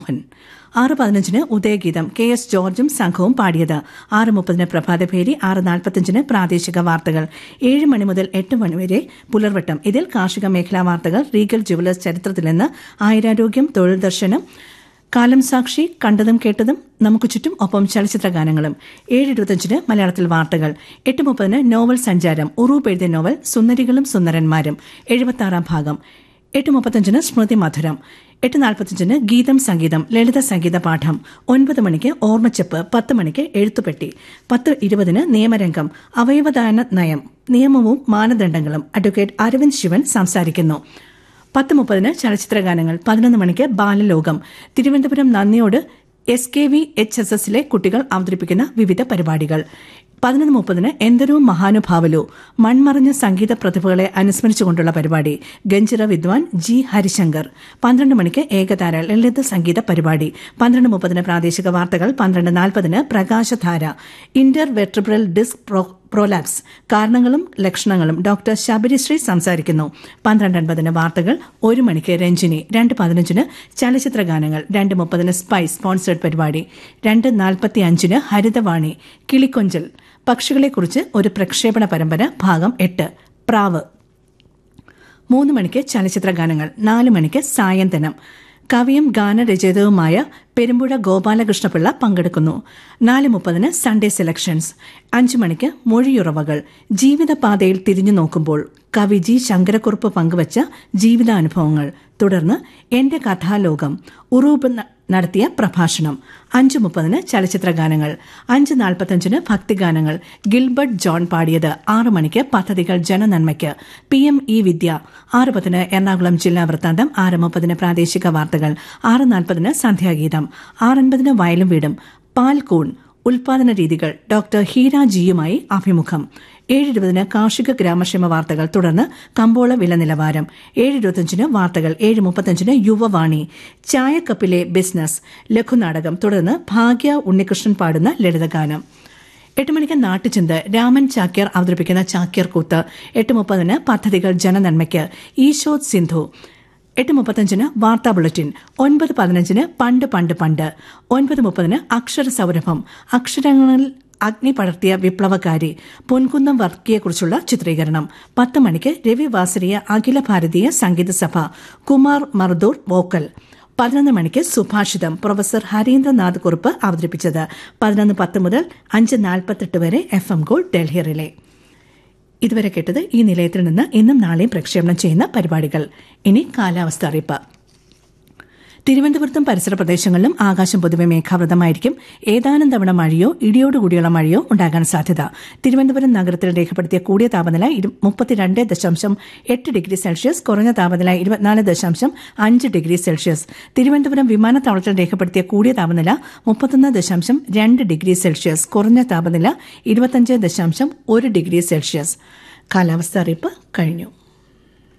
മോഹൻ ആറ് പതിനഞ്ചിന് ഉദയഗീതം K S ജോർജും സംഘവും പാടിയത് ആറ് മുപ്പതിന് പ്രഭാതഭേരി ആറ് നാൽപ്പത്തിയഞ്ചിന് പ്രാദേശിക വാർത്തകൾ ഏഴ് മണി മുതൽ എട്ട് മണി വരെ പുലർവട്ടം ഇതിൽ കാർഷിക മേഖലാ വാർത്തകൾ റീഗൽ ജുവലേഴ്സ് ചരിത്രത്തിൽ നിന്ന് ആയുരാരോഗ്യം തൊഴിൽ ദർശനം കാലം സാക്ഷി കണ്ടതും കേട്ടതും നമുക്ക് ചുറ്റും ഒപ്പം ചലച്ചിത്ര ഗാനങ്ങളും ഏഴ് ഇരുപത്തിയഞ്ചിന് മലയാളത്തിൽ വാർത്തകൾ എട്ട് മുപ്പതിന് നോവൽ സഞ്ചാരം ഉറൂപ്പ് എഴുതിയ നോവൽ സുന്ദരികളും സുന്ദരന്മാരും എഴുപത്തി ഭാഗം എട്ട് മുപ്പത്തഞ്ചിന് സ്മൃതി മധുരം എട്ട് നാൽപ്പത്തഞ്ചിന് ഗീതം സംഗീതം ലളിത സംഗീത പാഠം ഒൻപത് മണിക്ക് ഓർമ്മച്ചെപ്പ് പത്ത് മണിക്ക് എഴുത്തുപെട്ടി പത്ത് ഇരുപതിന് നിയമരംഗം അവയവദാന നയം നിയമവും മാനദണ്ഡങ്ങളും അഡ്വക്കേറ്റ് അരവിന്ദ് ശിവൻ സംസാരിക്കുന്നു പത്ത് മുപ്പതിന് ചലച്ചിത്ര ഗാനങ്ങൾ പതിനൊന്ന് മണിക്ക് Balalokam Thiruvananthapuram Nanniyode S K V H S എസിലെ കുട്ടികൾ അവതരിപ്പിക്കുന്ന വിവിധ പരിപാടികൾ പതിനൊന്ന് മുപ്പതിന് എന്തൊരു മഹാനുഭാവലു മൺമറഞ്ഞ സംഗീത പ്രതിഭകളെ അനുസ്മരിച്ചുകൊണ്ടുള്ള പരിപാടി ഗഞ്ചിറ വിദ്വാൻ ജി ഹരിശങ്കർ പന്ത്രണ്ട് മണിക്ക് ഏകതാര ലളിത സംഗീത പരിപാടി പന്ത്രണ്ട് മുപ്പതിന് പ്രാദേശിക വാർത്തകൾ പന്ത്രണ്ട് നാൽപ്പതിന് പ്രകാശധാര ഇന്റർ വെട്രിബ്രൽ ഡിസ്ക് പ്രോലാപ്സ് കാരണങ്ങളും ലക്ഷണങ്ങളും ഡോക്ടർ ശബരിശ്രീ സംസാരിക്കുന്നു പന്ത്രണ്ട് അൻപതിന് വാർത്തകൾ ഒരു മണിക്ക് രഞ്ജിനി രണ്ട് പതിനഞ്ചിന് ചലച്ചിത്ര ഗാനങ്ങൾ രണ്ട് മുപ്പതിന് സ്പൈസ് സ്പോൺസേഡ് പരിപാടി രണ്ട് നാൽപ്പത്തി അഞ്ചിന് ഹരിതവാണി കിളിക്കൊഞ്ചൽ പക്ഷികളെക്കുറിച്ച് ഒരു പ്രക്ഷേപണ പരമ്പര ഭാഗം എട്ട് പ്രാവ് മൂന്ന് മണിക്ക് ചലച്ചിത്ര ഗാനങ്ങൾ നാല് മണിക്ക് സായന്തനം കവിയും ഗാനരചയിതാവുമായ പെരുമ്പുഴ ഗോപാലകൃഷ്ണപിള്ള പങ്കെടുക്കുന്നു നാല് മുപ്പതിന് സൺഡേ സെലക്ഷൻസ് അഞ്ചു മണിക്ക് മൊഴിയുറവകൾ ജീവിതപാതയിൽ തിരിഞ്ഞു നോക്കുമ്പോൾ കവി ജി ശങ്കരക്കുറുപ്പ് പങ്കുവച്ച ജീവിതാനുഭവങ്ങൾ തുടർന്ന് എന്റെ കഥാലോകം ഉറൂബ് നടത്തിയ പ്രഭാഷണം അഞ്ചു മുപ്പതിന് ചലച്ചിത്ര ഗാനങ്ങൾ അഞ്ച് നാൽപ്പത്തഞ്ചിന് ഭക്തിഗാനങ്ങൾ ഗിൽബർട്ട് ജോൺ പാടിയത് ആറ് മണിക്ക് പദ്ധതികൾ ജനനന്മയ്ക്ക് പി എം ഇ വിദ്യ ആറ് പതിന് എറണാകുളം ജില്ലാ വൃത്താന്തം ആറ് മുപ്പതിന് പ്രാദേശിക വാർത്തകൾ ആറ് നാൽപ്പതിന് സന്ധ്യാഗീതം ആറൻപതിന് വയലും വീടും പാൽക്കൂൺ ഉൽപാദന രീതികൾ ഡോക്ടർ ഹീര ജിയുമായി അഭിമുഖം ഏഴ് ഇരുപതിന് കാർഷിക ഗ്രാമക്ഷേമ വാർത്തകൾ തുടർന്ന് കമ്പോള വില നിലവാരം ഏഴ് ഇരുപത്തിയഞ്ചിന് വാർത്തകൾ ഏഴ് മുപ്പത്തഞ്ചിന് യുവവാണി ചായക്കപ്പിലെ ബിസിനസ് ലഘുനാടകം തുടർന്ന് ഭാഗ്യ ഉണ്ണികൃഷ്ണൻ പാടുന്ന ലളിതഗാനം എട്ട് മണിക്ക് നാട്ടുചിന്ത് രാമൻ ചാക്യാർ അവതരിപ്പിക്കുന്ന ചാക്യാർ കൂത്ത് എട്ട് മുപ്പതിന് പദ്ധതികൾ ജനനന്മയ്ക്ക് ഈശോത് സിന്ധു എട്ട് മുപ്പത്തഞ്ചിന് വാർത്താ ബുള്ളറ്റിൻ ഒൻപത് പതിനഞ്ചിന് പണ്ട് പണ്ട് പണ്ട് ഒൻപത് മുപ്പതിന് അക്ഷര സൗരഭം അക്ഷരങ്ങളിൽ അഗ്നി പടർത്തിയ വിപ്ലവകാരി പൊൻകുന്നം വർക്കിയെക്കുറിച്ചുള്ള ചിത്രീകരണം പത്ത് മണിക്ക് രവി വാസരിയ അഖില ഭാരതീയ സംഗീത സഭ കുമാർ മർദൂർ വോക്കൽ പതിനൊന്ന് മണിക്ക് സുഭാഷിതം പ്രൊഫസർ ഹരീന്ദ്രനാഥ് കുറുപ്പ് അവതരിപ്പിച്ചത് പതിനൊന്ന് പത്ത് മുതൽ അഞ്ച് നാൽപ്പത്തെട്ട് വരെ F M gold Delhi relay ഇതുവരെ കേട്ടത് ഈ നിലയത്തിൽ നിന്ന് ഇന്നും നാളെയും പ്രക്ഷേപണം ചെയ്യുന്ന പരിപാടികൾ ഇനി കാലാവസ്ഥ അറിയിപ്പ് തിരുവനന്തപുരത്തും പരിസര പ്രദേശങ്ങളിലും ആകാശം പൊതുവെ മേഘാവൃതമായിരിക്കും ഏതാനും തവണ മഴയോ ഇടിയോടുകൂടിയുള്ള മഴയോ ഉണ്ടാകാൻ സാധ്യത തിരുവനന്തപുരം നഗരത്തിൽ രേഖപ്പെടുത്തിയ കൂടിയ താപനില മുപ്പത്തിരണ്ട് ദശാംശം എട്ട് ഡിഗ്രി സെൽഷ്യസ് കുറഞ്ഞ താപനില ഇരുപത്തിനാല് ദശാംശം അഞ്ച് ഡിഗ്രി സെൽഷ്യസ് തിരുവനന്തപുരം വിമാനത്താവളത്തിൽ രേഖപ്പെടുത്തിയ കൂടിയ താപനില മുപ്പത്തൊന്ന് ദശാംശം രണ്ട് ഡിഗ്രി സെൽഷ്യസ് കുറഞ്ഞ താപനില ഇരുപത്തിയഞ്ച് ദശാംശം ഒരു ഡിഗ്രി സെൽഷ്യസ് കാലാവസ്ഥ അറിയിപ്പ് കഴിഞ്ഞു